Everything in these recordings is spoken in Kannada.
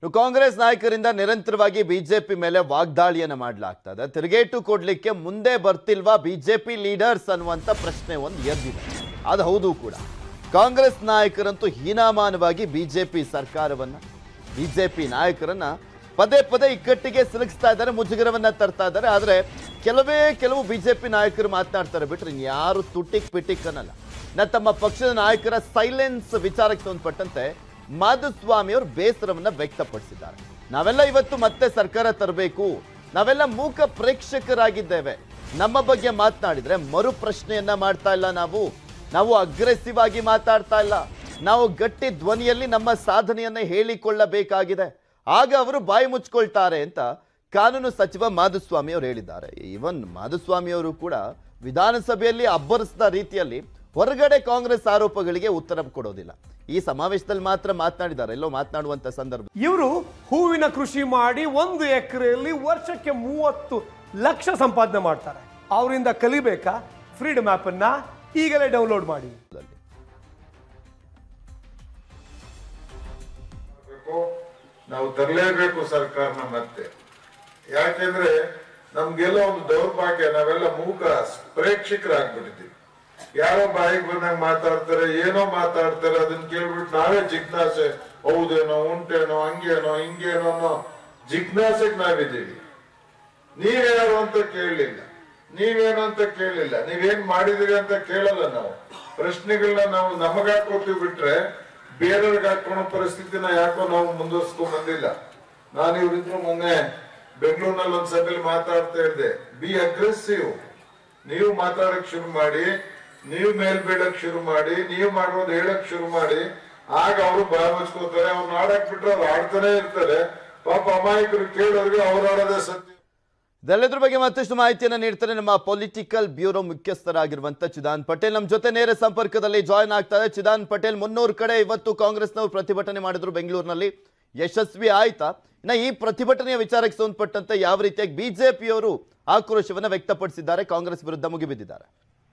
ಇನ್ನು ಕಾಂಗ್ರೆಸ್ ನಾಯಕರಿಂದ ನಿರಂತರವಾಗಿ ಬಿಜೆಪಿ ಮೇಲೆ ವಾಗ್ದಾಳಿಯನ್ನ ಮಾಡಲಾಗ್ತದೆ ತಿರುಗೇಟು ಕೊಡ್ಲಿಕ್ಕೆ ಮುಂದೆ ಬರ್ತಿಲ್ವಾ ಬಿಜೆಪಿ ಲೀಡರ್ಸ್ ಅನ್ನುವಂಥ ಪ್ರಶ್ನೆ ಒಂದು ಎದ್ದಿದೆ ಅದು ಹೌದು ಕೂಡ ಕಾಂಗ್ರೆಸ್ ನಾಯಕರಂತೂ ಹೀನಾಮಾನವಾಗಿ ಬಿಜೆಪಿ ಸರ್ಕಾರವನ್ನ ಬಿಜೆಪಿ ನಾಯಕರನ್ನ ಪದೇ ಪದೇ ಇಕ್ಕಟ್ಟಿಗೆ ಸಿಲುಕಿಸ್ತಾ ಇದ್ದಾರೆ ಮುಜುಗರವನ್ನ ತರ್ತಾ ಇದ್ದಾರೆ ಆದರೆ ಕೆಲವೇ ಕೆಲವು ಬಿಜೆಪಿ ನಾಯಕರು ಮಾತನಾಡ್ತಾರೆ ಬಿಟ್ರೆ ಇನ್ಯಾರು ತುಟಿಕ್ ಪಿಟಿಕ್ ಅನ್ನಲ್ಲ ನಾ ತಮ್ಮ ಪಕ್ಷದ ನಾಯಕರ ಸೈಲೆನ್ಸ್ ವಿಚಾರಕ್ಕೆ ಸಂಬಂಧಪಟ್ಟಂತೆ ಮಾಧುಸ್ವಾಮಿ ಅವರು ಬೇಸರವನ್ನ ವ್ಯಕ್ತಪಡಿಸಿದ್ದಾರೆ ನಾವೆಲ್ಲ ಇವತ್ತು ಮತ್ತೆ ಸರ್ಕಾರ ತರಬೇಕು ನಾವೆಲ್ಲ ಮೂಕ ಪ್ರೇಕ್ಷಕರಾಗಿದ್ದೇವೆ ನಮ್ಮ ಬಗ್ಗೆ ಮಾತನಾಡಿದ್ರೆ ಮರು ಪ್ರಶ್ನೆಯನ್ನ ಮಾಡ್ತಾ ಇಲ್ಲ ನಾವು ನಾವು ಅಗ್ರೆಸಿವ್ ಆಗಿ ಮಾತಾಡ್ತಾ ಇಲ್ಲ ನಾವು ಗಟ್ಟಿ ಧ್ವನಿಯಲ್ಲಿ ನಮ್ಮ ಸಾಧನೆಯನ್ನ ಹೇಳಿಕೊಳ್ಳಬೇಕಾಗಿದೆ ಆಗ ಅವರು ಬಾಯಿ ಮುಚ್ಕೊಳ್ತಾರೆ ಅಂತ ಕಾನೂನು ಸಚಿವ ಮಾಧುಸ್ವಾಮಿ ಅವರು ಹೇಳಿದ್ದಾರೆ ಈವನ್ ಮಾಧುಸ್ವಾಮಿ ಅವರು ಕೂಡ ವಿಧಾನಸಭೆಯಲ್ಲಿ ಅಬ್ಬರಿಸಿದ ರೀತಿಯಲ್ಲಿ ಹೊರಗಡೆ ಕಾಂಗ್ರೆಸ್ ಆರೋಪಗಳಿಗೆ ಉತ್ತರ ಕೊಡೋದಿಲ್ಲ ಈ ಸಮಾವೇಶದಲ್ಲಿ ಮಾತ್ರ ಮಾತನಾಡಿದ್ದಾರೆ ಎಲ್ಲೋ ಮಾತನಾಡುವಂತ ಸಂದರ್ಭ ಇವರು ಹೂವಿನ ಕೃಷಿ ಮಾಡಿ ಒಂದು ಎಕರೆಯಲ್ಲಿ ವರ್ಷಕ್ಕೆ ಮೂವತ್ತು ಲಕ್ಷ ಸಂಪಾದನೆ ಮಾಡ್ತಾರೆ ಅವರಿಂದ ಕಲಿಬೇಕಾ ಫ್ರೀಡಮ್ ಆ್ಯಪ್ ಅನ್ನ ಈಗಲೇ ಡೌನ್ಲೋಡ್ ಮಾಡಿ ಬೇಕು ನಾವು ತರಲೇಬೇಕು ಸರ್ಕಾರನ ಮತ್ತೆ ಯಾಕೆಂದ್ರೆ ನಮ್ಗೆಲ್ಲ ಒಂದು ದೌರ್ಭಾಗ್ಯ ನಾವೆಲ್ಲ ಮೂಕ ಪ್ರೇಕ್ಷಕರಾಗ್ಬಿಟ್ಟಿದ್ದೀವಿ ಯಾರೋ ಬಾಯಿಗೆ ಬಂದಂಗ ಮಾತಾಡ್ತಾರೆ ಏನೋ ಮಾತಾಡ್ತಾರೆ ಅದನ್ನ ಕೇಳ್ಬಿಟ್ಟು ನಾವೇ ಜಿಜ್ಞಾಸೆ ಹೌದೇನೋ ಉಂಟೇನೋ ಹಂಗೇನೋ ಹಿಂಗೇನೋ ಅನ್ನೋ ಜಿಜ್ಞಾಸೆಗೆ ನಾವಿದ್ದೀವಿ ನೀವ್ಯಾರು ಅಂತ ಕೇಳಲಿಲ್ಲ ನೀವೇನು ಅಂತ ಕೇಳಲಿಲ್ಲ ನೀವೇನ್ ಮಾಡಿದಿರಿ ಅಂತ ಕೇಳಲ್ಲ ನಾವು ಪ್ರಶ್ನೆಗಳನ್ನ ನಾವು ನಮಗ್ ಹಾಕೋತೀವಿ ಬಿಟ್ರೆ ಬೇರೆಯವ್ರಿಗೆ ಹಾಕೊಳ್ಳೋ ಪರಿಸ್ಥಿತಿನ ಯಾಕೋ ನಾವು ಮುಂದುವರ್ಸ್ಕೊಂಡ್ ಬಂದಿಲ್ಲ ನಾನು ಇವ್ರಿದ್ರು ಮೊನ್ನೆ ಬೆಂಗಳೂರಿನಲ್ಲಿ ಒಂದ್ ಸಭೆಯಲ್ಲಿ ಮಾತಾಡ್ತಾ ಇದ್ದೆ ಬಿ ಅಗ್ರೆಸಿವ್ ನೀವು ಮಾತಾಡಕ್ ಶುರು ಮಾಡಿ ನೀವು ಮೇಲ್ ಬೀಳಕ್ ಶುರು ಮಾಡಿ ನೀವು ಮಾಡೋದು ಹೇಳಕ್ ಶುರು ಮಾಡಿ ಆಗ ಅವರು ಬಾಯ ಮುಚ್ಕೋತಾರೆ ಅವ್ರು ಆಡಕ್ ಬಿಟ್ರೆ ಅವ್ರು ಆಡ್ತಾನೆ ಇರ್ತಾರೆ ಪಾಪ ಅಮಾಯಕರು ಕೇಳೋರಿಗೆ ಅವ್ರು ಆಡೋದೇ ಸತ್ಯ ಇದೆಲ್ಲದ್ರ ಬಗ್ಗೆ ಮತ್ತಷ್ಟು ಮಾಹಿತಿಯನ್ನು ನೀಡ್ತಾರೆ ನಮ್ಮ ಪೊಲಿಟಿಕಲ್ ಬ್ಯೂರೋ ಮುಖ್ಯಸ್ಥರಾಗಿರುವಂತ ಚಿದಾನ್ ಪಟೇಲ್ ನಮ್ಮ ಜೊತೆ ನೇರ ಸಂಪರ್ಕದಲ್ಲಿ ಜಾಯ್ನ್ ಆಗ್ತಾರೆ ಚಿದಾನ್ ಪಟೇಲ್ ಮುನ್ನೂರು ಕಡೆ ಇವತ್ತು ಕಾಂಗ್ರೆಸ್ನವರು ಪ್ರತಿಭಟನೆ ಮಾಡಿದ್ರು ಬೆಂಗಳೂರಿನಲ್ಲಿ ಯಶಸ್ವಿ ಆಯ್ತಾ ಇನ್ನ ಈ ಪ್ರತಿಭಟನೆಯ ವಿಚಾರಕ್ಕೆ ಸಂಬಂಧಪಟ್ಟಂತೆ ಯಾವ ರೀತಿಯಾಗಿ ಬಿಜೆಪಿಯವರು ಆಕ್ರೋಶವನ್ನು ವ್ಯಕ್ತಪಡಿಸಿದ್ದಾರೆ ಕಾಂಗ್ರೆಸ್ ವಿರುದ್ಧ ಮುಗಿಬಿದ್ದಿದ್ದಾರೆ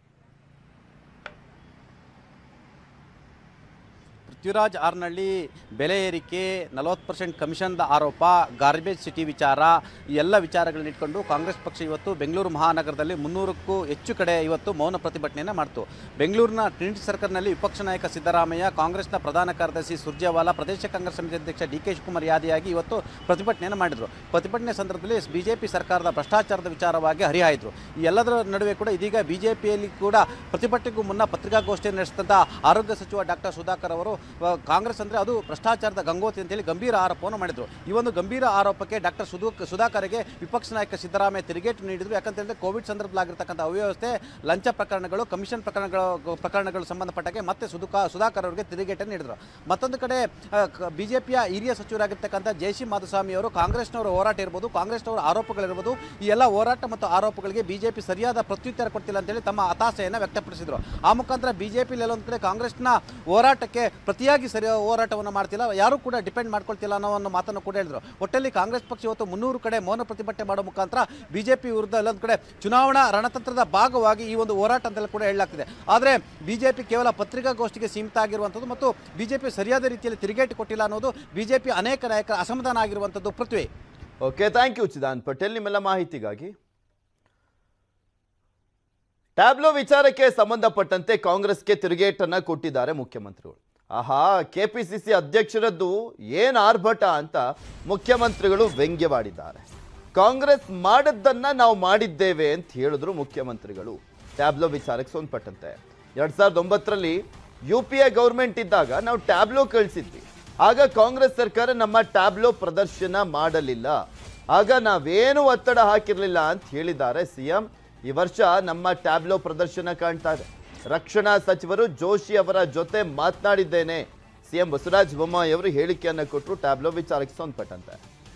ಪೃಥ್ವಿರಾಜ್ ಆರ್ನಳ್ಳಿ ಬೆಲೆ ಏರಿಕೆ ನಲವತ್ತು ಪರ್ಸೆಂಟ್ ಕಮಿಷನ್ದ ಆರೋಪ ಗಾರ್ಬೇಜ್ ಸಿಟಿ ವಿಚಾರ ಈ ಎಲ್ಲ ವಿಚಾರಗಳನ್ನ ಇಟ್ಕೊಂಡು ಕಾಂಗ್ರೆಸ್ ಪಕ್ಷ ಇವತ್ತು ಬೆಂಗಳೂರು ಮಹಾನಗರದಲ್ಲಿ ಮುನ್ನೂರಕ್ಕೂ ಹೆಚ್ಚು ಕಡೆ ಇವತ್ತು ಮೌನ ಪ್ರತಿಭಟನೆಯನ್ನು ಮಾಡ್ತು ಬೆಂಗಳೂರಿನ ಟ್ರಿನಿಟಿ ಸರ್ಕಲ್ನಲ್ಲಿ ವಿಪಕ್ಷ ನಾಯಕ ಸಿದ್ದರಾಮಯ್ಯ ಕಾಂಗ್ರೆಸ್ನ ಪ್ರಧಾನ ಕಾರ್ಯದರ್ಶಿ ಸುರ್ಜೇವಾಲಾ ಪ್ರದೇಶ ಕಾಂಗ್ರೆಸ್ ಸಮಿತಿ ಅಧ್ಯಕ್ಷ ಡಿ ಕೆ ಶಿವಕುಮಾರ್ ಯಾದಿಯಾಗಿ ಇವತ್ತು ಪ್ರತಿಭಟನೆಯನ್ನು ಮಾಡಿದರು ಪ್ರತಿಭಟನೆ ಸಂದರ್ಭದಲ್ಲಿ ಬಿಜೆಪಿ ಸರ್ಕಾರದ ಭ್ರಷ್ಟಾಚಾರದ ವಿಚಾರವಾಗಿ ಹರಿಹಾಯ್ದರು ಈ ಎಲ್ಲದರ ನಡುವೆ ಕೂಡ ಇದೀಗ ಬಿಜೆಪಿಯಲ್ಲಿ ಕೂಡ ಪ್ರತಿಭಟನೆಗೂ ಮುನ್ನ ಪತ್ರಿಕಾಗೋಷ್ಠಿಯನ್ನು ನಡೆಸಿದಂಥ ಆರೋಗ್ಯ ಸಚಿವ ಡಾಕ್ಟರ್ ಸುಧಾಕರ್ ಅವರು ಆ, ಕಾಂಗ್ರೆಸ್ ಅಂದರೆ ಅದು ಭ್ರಷ್ಟಾಚಾರದ ಗಂಗೋತಿ ಅಂತೇಳಿ ಗಂಭೀರ ಆರೋಪವನ್ನು ಮಾಡಿದರು ಈ ಒಂದು ಗಂಭೀರ ಆರೋಪಕ್ಕೆ ಡಾಕ್ಟರ್ ಸುಧು ಸುಧಾಕರ್ಗೆ ವಿಪಕ್ಷ ನಾಯಕ ಸಿದ್ದರಾಮಯ್ಯ ತಿರುಗೇಟು ನೀಡಿದರು ಯಾಕಂತ ಹೇಳಿದ್ರೆ ಕೋವಿಡ್ ಸಂದರ್ಭದಲ್ಲಾಗಿರ್ತಕ್ಕಂಥ ಅವ್ಯವಸ್ಥೆ ಲಂಚ ಪ್ರಕರಣಗಳು ಕಮಿಷನ್ ಪ್ರಕರಣಗಳು ಪ್ರಕರಣಗಳು ಸಂಬಂಧಪಟ್ಟಾಗೆ ಮತ್ತೆ ಸುಧುಕಾ ಸುಧಾಕರ್ ಅವರಿಗೆ ತಿರುಗೇಟನ್ನು ನೀಡಿದರು ಮತ್ತೊಂದು ಕಡೆ ಬಿಜೆಪಿಯ ಹಿರಿಯ ಸಚಿವರಾಗಿರ್ತಕ್ಕಂಥ ಜಯಶ್ರೀ ಮಾಧುಸ್ವಾಮಿ ಅವರು ಕಾಂಗ್ರೆಸ್ನವರ ಹೋರಾಟ ಇರ್ಬೋದು ಕಾಂಗ್ರೆಸ್ನವರ ಆರೋಪಗಳಿರ್ಬೋದು ಈ ಎಲ್ಲ ಹೋರಾಟ ಮತ್ತು ಆರೋಪಗಳಿಗೆ ಬಿಜೆಪಿ ಸರಿಯಾದ ಪ್ರತ್ಯುತ್ತರ ಕೊಡ್ತಿಲ್ಲ ಅಂತೇಳಿ ತಮ್ಮ ಹತಾಶೆಯನ್ನು ವ್ಯಕ್ತಪಡಿಸಿದರು ಆ ಮುಖಾಂತರ ಬಿಜೆಪಿ ಎಲ್ಲೊಂದು ಕಡೆ ಕಾಂಗ್ರೆಸ್ನ ಹೋರಾಟಕ್ಕೆ ಪ್ರತಿಯಾಗಿ ಸರಿ ಹೋರಾಟವನ್ನು ಮಾಡ್ತಿಲ್ಲ ಯಾರು ಕೂಡ ಡಿಪೆಂಡ್ ಮಾಡ್ಕೊಳ್ತಿಲ್ಲ ಅನ್ನೋ ಒಂದು ಮಾತನ್ನು ಕೂಡ ಹೇಳಿದರು ಒಟ್ಟಲ್ಲಿ ಕಾಂಗ್ರೆಸ್ ಪಕ್ಷ ಇವತ್ತು ಮುನ್ನೂರು ಕಡೆ ಮೌನ ಪ್ರತಿಭಟನೆ ಮಾಡೋ ಮುಖಾಂತರ ಬಿಜೆಪಿ ವಿರುದ್ಧ ಎಲ್ಲೊಂದು ಕಡೆ ಚುನಾವಣಾ ರಣತಂತ್ರದ ಭಾಗವಾಗಿ ಈ ಒಂದು ಹೋರಾಟ ಅಂತೆಲ್ಲ ಕೂಡ ಹೇಳಲಾಗ್ತಿದೆ ಆದರೆ ಬಿಜೆಪಿ ಕೇವಲ ಪತ್ರಿಕಾಗೋಷ್ಠಿಗೆ ಸೀಮಿತ ಆಗಿರುವಂಥದ್ದು ಮತ್ತು ಬಿಜೆಪಿ ಸರಿಯಾದ ರೀತಿಯಲ್ಲಿ ತಿರುಗೇಟು ಕೊಟ್ಟಿಲ್ಲ ಅನ್ನೋದು ಬಿಜೆಪಿ ಅನೇಕ ನಾಯಕರ ಅಸಮಾಧಾನ ಆಗಿರುವಂಥದ್ದು Prithvi okay thank you Chidan Patel ನಿಮ್ಮೆಲ್ಲ ಮಾಹಿತಿಗಾಗಿ ಟ್ಯಾಬ್ಲೋ ವಿಚಾರಕ್ಕೆ ಸಂಬಂಧಪಟ್ಟಂತೆ ಕಾಂಗ್ರೆಸ್ಗೆ ತಿರುಗೇಟನ್ನ ಕೊಟ್ಟಿದ್ದಾರೆ ಮುಖ್ಯಮಂತ್ರಿಗಳು ಆಹಾ ಕೆಪಿಸಿಸಿ ಅಧ್ಯಕ್ಷರದ್ದು ಏನ್ ಆರ್ಭಟ ಅಂತ ಮುಖ್ಯಮಂತ್ರಿಗಳು ವ್ಯಂಗ್ಯವಾಡಿದ್ದಾರೆ ಕಾಂಗ್ರೆಸ್ ಮಾಡದ್ದನ್ನ ನಾವು ಮಾಡಿದ್ದೇವೆ ಅಂತ ಹೇಳಿದ್ರು ಮುಖ್ಯಮಂತ್ರಿಗಳು ಟ್ಯಾಬ್ಲೋ ವಿಚಾರಕ್ಕೆ ಸಂಬಂಧಪಟ್ಟಂತೆ ಎರಡ್ ಸಾವಿರದ ಒಂಬತ್ತರಲ್ಲಿ ಯು ಪಿ ಎ ಗೌರ್ಮೆಂಟ್ ಇದ್ದಾಗ ನಾವು ಟ್ಯಾಬ್ಲೋ ಕಳಿಸಿದ್ವಿ ಆಗ ಕಾಂಗ್ರೆಸ್ ಸರ್ಕಾರ ನಮ್ಮ ಟ್ಯಾಬ್ಲೋ ಪ್ರದರ್ಶನ ಮಾಡಲಿಲ್ಲ ಆಗ ನಾವೇನು ಒತ್ತಡ ಹಾಕಿರಲಿಲ್ಲ ಅಂತ ಹೇಳಿದ್ದಾರೆ ಸಿಎಂ ಈ ವರ್ಷ ನಮ್ಮ ಟ್ಯಾಬ್ಲೋ ಪ್ರದರ್ಶನ ಕಾಣ್ತಾ ಇದೆ ರಕ್ಷಣಾ ಸಚಿವರು ಜೋಶಿ ಅವರ ಜೊತೆ ಮಾತನಾಡಿದ್ದೇನೆ ಸಿಎಂ ಬಸವರಾಜ ಬೊಮ್ಮಾಯಿ ಅವರು ಹೇಳಿಕೆಯನ್ನು ಕೊಟ್ಟರು ಟ್ಯಾಬ್ಲೋ ವಿಚಾರಕ್ಕೆ ಸಂಬಂಧಪಟ್ಟಂತೆ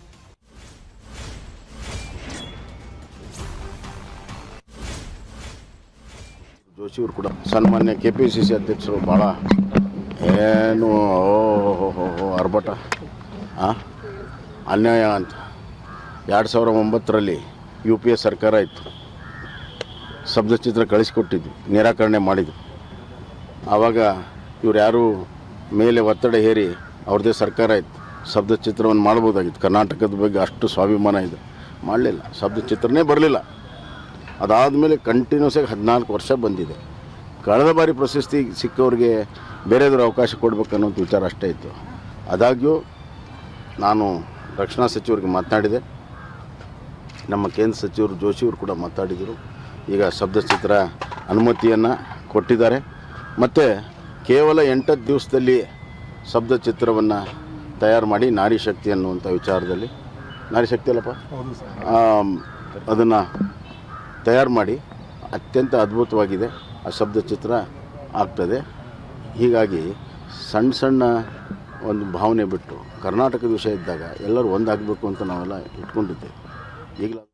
ಜೋಶಿ ಅವರು ಕೂಡ ಸನ್ಮಾನ್ಯ ಕೆ ಪಿ ಸಿ ಸಿ ಅಧ್ಯಕ್ಷರು ಭಾಳ ಏನು ಅರ್ಭಟ ಆ? ಅನ್ಯಾಯ ಅಂತ ಎರಡು ಸಾವಿರ ಒಂಬತ್ತರಲ್ಲಿ ಯು ಪಿ ಎ ಸರ್ಕಾರ ಇತ್ತು ಶಬ್ದಚಿತ್ರ ಕಳಿಸಿಕೊಟ್ಟಿದ್ವಿ ನಿರಾಕರಣೆ ಮಾಡಿದ್ವಿ ಆವಾಗ ಇವ್ರು ಯಾರು ಮೇಲೆ ಒತ್ತಡ ಹೇರಿ ಅವ್ರದ್ದೇ ಸರ್ಕಾರ ಇತ್ತು ಶಬ್ದ ಚಿತ್ರವನ್ನು ಮಾಡ್ಬೋದಾಗಿತ್ತು ಕರ್ನಾಟಕದ ಬಗ್ಗೆ ಅಷ್ಟು ಸ್ವಾಭಿಮಾನ ಇದೆ ಮಾಡಲಿಲ್ಲ ಶಬ್ದ ಚಿತ್ರನೇ ಬರಲಿಲ್ಲ ಅದಾದಮೇಲೆ ಕಂಟಿನ್ಯೂಸ್ ಆಗಿ ಹದಿನಾಲ್ಕು ವರ್ಷ ಬಂದಿದೆ ಕಳೆದ ಬಾರಿ ಪ್ರಶಸ್ತಿ ಸಿಕ್ಕವ್ರಿಗೆ ಬೇರೆದ್ರ ಅವಕಾಶ ಕೊಡ್ಬೇಕನ್ನೋದು ವಿಚಾರ ಅಷ್ಟೇ ಇತ್ತು ಆದಾಗ್ಯೂ ನಾನು ರಕ್ಷಣಾ ಸಚಿವರಿಗೆ ಮಾತನಾಡಿದೆ ನಮ್ಮ ಕೇಂದ್ರ ಸಚಿವರು ಜೋಶಿಯವರು ಕೂಡ ಮಾತಾಡಿದರು ಈಗ ಶಬ್ದಚಿತ್ರ ಅನುಮತಿಯನ್ನು ಕೊಟ್ಟಿದ್ದಾರೆ ಮತ್ತು ಕೇವಲ ಎಂಟತ್ತು ದಿವಸದಲ್ಲಿ ಶಬ್ದಚಿತ್ರವನ್ನು ತಯಾರು ಮಾಡಿ ನಾರಿ ಶಕ್ತಿ ಅನ್ನುವಂಥ ವಿಚಾರದಲ್ಲಿ ನಾರಿ ಶಕ್ತಿ ಅಲ್ಲಪ್ಪ ಅದನ್ನು ತಯಾರು ಮಾಡಿ ಅತ್ಯಂತ ಅದ್ಭುತವಾಗಿದೆ ಆ ಶಬ್ದಚಿತ್ರ ಆಗ್ತದೆ ಹೀಗಾಗಿ ಸಣ್ಣ ಸಣ್ಣ ಒಂದು ಭಾವನೆ ಬಿಟ್ಟು ಕರ್ನಾಟಕದ ವಿಷಯ ಇದ್ದಾಗ ಎಲ್ಲರೂ ಒಂದಾಗಬೇಕು ಅಂತ ನಾವೆಲ್ಲ ಇಟ್ಕೊಂಡಿದ್ದೇವೆ ಈಗಲೂ